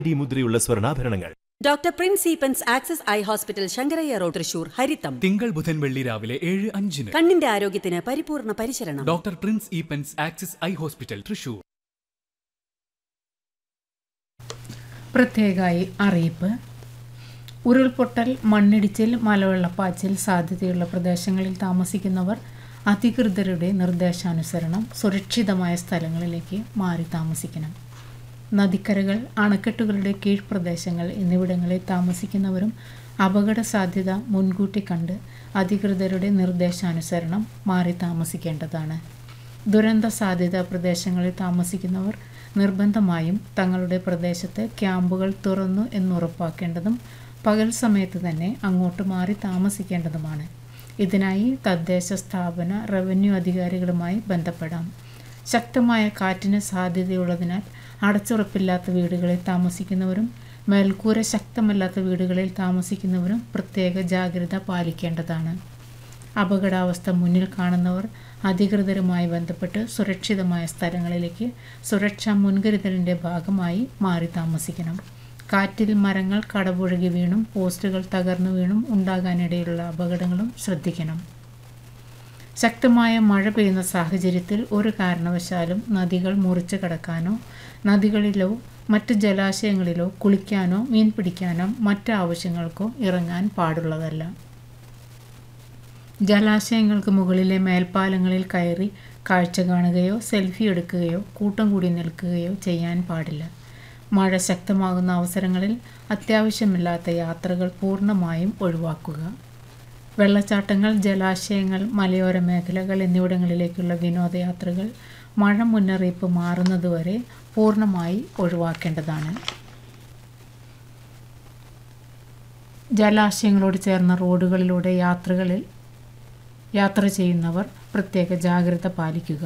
D മുദ്രയുള്ള സ്വർണ്ണാഭരണങ്ങൾ doctor Prince Eappen's Axis eye hospital Sankaraiah road Thrissur ഹരിത്തം തിങ്കൾ ബുധൻ വെള്ളി രാവിലെ ഏഴ് അഞ്ചിന് കണ്ണിന്റെ ആരോഗ്യത്തിന് പരിപൂർണ പരിചരണം doctor Prince Eappen's Axis eye hospital Thrissur പ്രത്യേകമായി അറിയിപ്പ് ഉരുൾപൊട്ടൽ മണ്ണിടിച്ചിൽ മലവെള്ളപ്പാച്ചിൽ സാധ്യതയുള്ള പ്രദേശങ്ങളിൽ താമസിക്കുന്നവർ അധികൃതരുടെ നിർദ്ദേശാനുസരണം സുരക്ഷിതമായ സ്ഥലങ്ങളിലേക്ക് മാറി താമസിക്കണം നദിക്കരകൾ അണക്കെട്ടുകളുടെ കീഴ്പ്രദേശങ്ങൾ എന്നിവിടങ്ങളിൽ താമസിക്കുന്നവരും അപകട സാധ്യത മുൻകൂട്ടി കണ്ട് അധികൃതരുടെ നിർദ്ദേശാനുസരണം മാറി താമസിക്കേണ്ടതാണ് ദുരന്ത സാധ്യത പ്രദേശങ്ങളിൽ താമസിക്കുന്നവർ നിർബന്ധമായും തങ്ങളുടെ പ്രദേശത്ത് ക്യാമ്പുകൾ തുറന്നു എന്നുറപ്പാക്കേണ്ടതും പകൽ സമയത്ത് തന്നെ അങ്ങോട്ട് മാറി താമസിക്കേണ്ടതുമാണ് ഇതിനായി തദ്ദേശ സ്ഥാപന റവന്യൂ അധികാരികളുമായി ബന്ധപ്പെടാം ശക്തമായ കാറ്റിന് സാധ്യതയുള്ളതിനാൽ അടച്ചുറപ്പില്ലാത്ത വീടുകളിൽ താമസിക്കുന്നവരും മേൽക്കൂര ശക്തമല്ലാത്ത വീടുകളിൽ താമസിക്കുന്നവരും പ്രത്യേക ജാഗ്രത പാലിക്കേണ്ടതാണ് അപകടാവസ്ഥ മുന്നിൽ കാണുന്നവർ അധികൃതരുമായി ബന്ധപ്പെട്ട് സുരക്ഷിതമായ സ്ഥലങ്ങളിലേക്ക് സുരക്ഷാ മുൻകരുതലിൻ്റെ ഭാഗമായി മാറി താമസിക്കണം കാറ്റിൽ മരങ്ങൾ കടപുഴകി വീണും പോസ്റ്റുകൾ തകർന്നു വീണും ഉണ്ടാകാനിടയുള്ള അപകടങ്ങളും ശ്രദ്ധിക്കണം ശക്തമായ മഴ പെയ്യുന്ന സാഹചര്യത്തിൽ ഒരു കാരണവശാലും നദികൾ മുറിച്ചു കടക്കാനോ നദികളിലോ മറ്റ് ജലാശയങ്ങളിലോ കുളിക്കാനോ മീൻ പിടിക്കാനോ മറ്റ് ആവശ്യങ്ങൾക്കോ ഇറങ്ങാൻ പാടുള്ളതല്ല ജലാശയങ്ങൾക്ക് മുകളിലെ മേൽപ്പാലങ്ങളിൽ കയറി കാഴ്ച കാണുകയോ സെൽഫി എടുക്കുകയോ കൂട്ടം കൂടി നിൽക്കുകയോ ചെയ്യാൻ പാടില്ല മഴ ശക്തമാകുന്ന അവസരങ്ങളിൽ അത്യാവശ്യമില്ലാത്ത യാത്രകൾ പൂർണ്ണമായും ഒഴിവാക്കുക വെള്ളച്ചാട്ടങ്ങൾ ജലാശയങ്ങൾ മലയോര മേഖലകൾ എന്നിവിടങ്ങളിലേക്കുള്ള വിനോദയാത്രകൾ മഴ മുന്നറിയിപ്പ് മാറുന്നതുവരെ പൂർണ്ണമായി ഒഴിവാക്കേണ്ടതാണ് ജലാശയങ്ങളോട് ചേർന്ന റോഡുകളിലൂടെ യാത്രകളിൽ യാത്ര ചെയ്യുന്നവർ പ്രത്യേക ജാഗ്രത പാലിക്കുക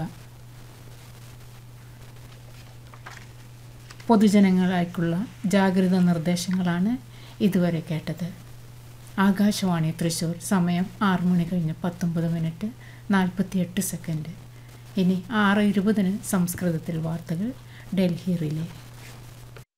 പൊതുജനങ്ങൾക്കുള്ള ജാഗ്രത നിർദ്ദേശങ്ങളാണ് ഇതുവരെ കേട്ടത് ആകാശവാണി തൃശ്ശൂർ സമയം ആറ് മണി കഴിഞ്ഞ് പത്തൊമ്പത് മിനിറ്റ് നാൽപ്പത്തിയെട്ട് സെക്കൻഡ് ഇനി ആറ് ഇരുപതിന് സംസ്കൃതത്തിൽ വാർത്തകൾ ഡൽഹി റിലേ